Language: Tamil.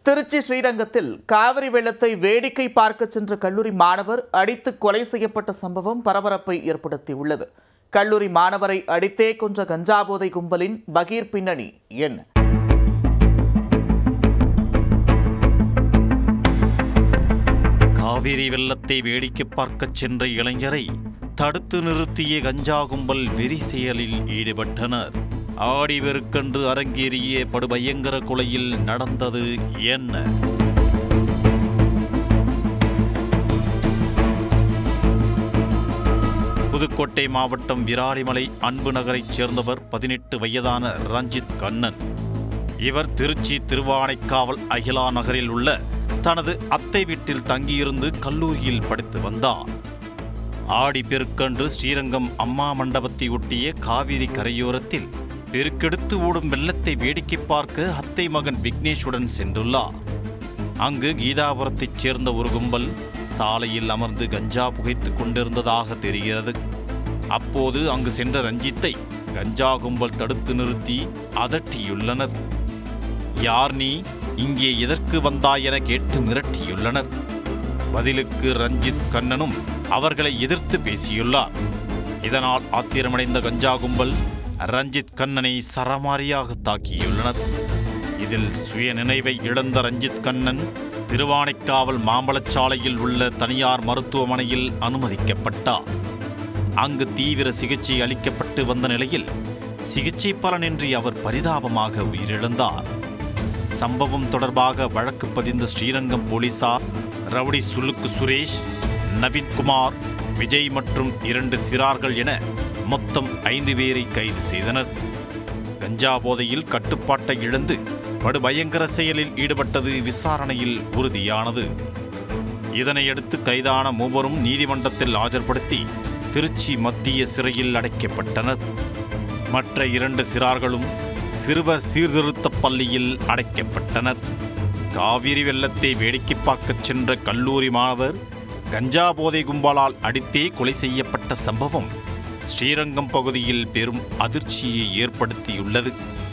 திருச்சி ஸ்ரீரங்கத்தில் காவிரி வெள்ளத்தை வேடிக்கை பார்க்க சென்ற கல்லூரி மாணவர் அடித்து கொலை செய்யப்பட்ட சம்பவம் பரபரப்பை ஏற்படுத்தியுள்ளது கல்லூரி மாணவரை அடித்தே கொன்ற கஞ்சா போதை கும்பலின் பகீர் பின்னணி என்ன காவிரி வெள்ளத்தை வேடிக்கை பார்க்கச் சென்ற இளைஞரை தடுத்து நிறுத்திய கஞ்சா கும்பல் வெறி செயலில் ஈடுபட்டனர் ஆடி வெறுக்கன்று அரங்கேறிய படுபயங்கர கொலையில் நடந்தது என்ன புதுக்கோட்டை மாவட்டம் விராலிமலை அன்பு நகரைச் சேர்ந்தவர் பதினெட்டு வயதான ரஞ்சித் கண்ணன் இவர் திருச்சி திருவானைக்காவல் அகிலா நகரில் உள்ள தனது அத்தை வீட்டில் தங்கியிருந்து கல்லூரியில் படித்து வந்தார் ஆடி பெருக்கன்று ஸ்ரீரங்கம் அம்மா மண்டபத்தை ஒட்டிய காவிரி கரையோரத்தில் பெருக்கெடுத்து ஓடும் வெள்ளத்தை வேடிக்கை பார்க்க அத்தை மகன் விக்னேஷுடன் சென்றுள்ளார் அங்கு கீதாபுரத்தைச் சேர்ந்த ஒரு கும்பல் சாலையில் அமர்ந்து கஞ்சா புகைத்துக் கொண்டிருந்ததாக தெரிகிறது அப்போது அங்கு சென்ற ரஞ்சித்தை கஞ்சா கும்பல் தடுத்து நிறுத்தி அதட்டியுள்ளனர் யார் நீ இங்கே எதற்கு வந்தாய் என கேட்டு மிரட்டியுள்ளனர் பதிலுக்கு ரஞ்சித் கண்ணனும் அவர்களை எதிர்த்து பேசியுள்ளார் இதனால் ஆத்திரமடைந்த கஞ்சா கும்பல் ரஞ்சித் கண்ணனை சரமாரியாக தாக்கியுள்ளனர் இதில் சுய நினைவை இழந்த ரஞ்சித் கண்ணன் திருவானைக்காவல் மாம்பழச்சாலையில் உள்ள தனியார் மருத்துவமனையில் அனுமதிக்கப்பட்டார் அங்கு தீவிர சிகிச்சை அளிக்கப்பட்டு வந்த நிலையில் சிகிச்சை பலனின்றி அவர் பரிதாபமாக உயிரிழந்தார் சம்பவம் தொடர்பாக வழக்கு பதிந்த ஸ்ரீரங்கம் போலீசார் ரவுடி சுலுக்கு சுரேஷ் நவீன்குமார் விஜய் மற்றும் இரண்டு சிறார்கள் என மொத்தம் ஐந்து பேரை கைது செய்தனர் கஞ்சா போதையில் கட்டுப்பாட்டை இழந்து படுபயங்கர செயலில் ஈடுபட்டது விசாரணையில் உறுதியானது இதனையடுத்து கைதான மூவரும் நீதிமன்றத்தில் ஆஜர்படுத்தி திருச்சி மத்திய சிறையில் அடைக்கப்பட்டனர் மற்ற இரண்டு சிறார்களும் சிறுவர் சீர்திருத்த பள்ளியில் அடைக்கப்பட்டனர் காவிரி வெள்ளத்தை வேடிக்கை பார்க்கச் சென்ற கல்லூரி மாணவர் கஞ்சா போதை கும்பலால் அடித்தே கொலை செய்யப்பட்ட சம்பவம் ஸ்ரீரங்கம் பகுதியில் பெரும் அதிர்ச்சியை ஏற்படுத்தியுள்ளது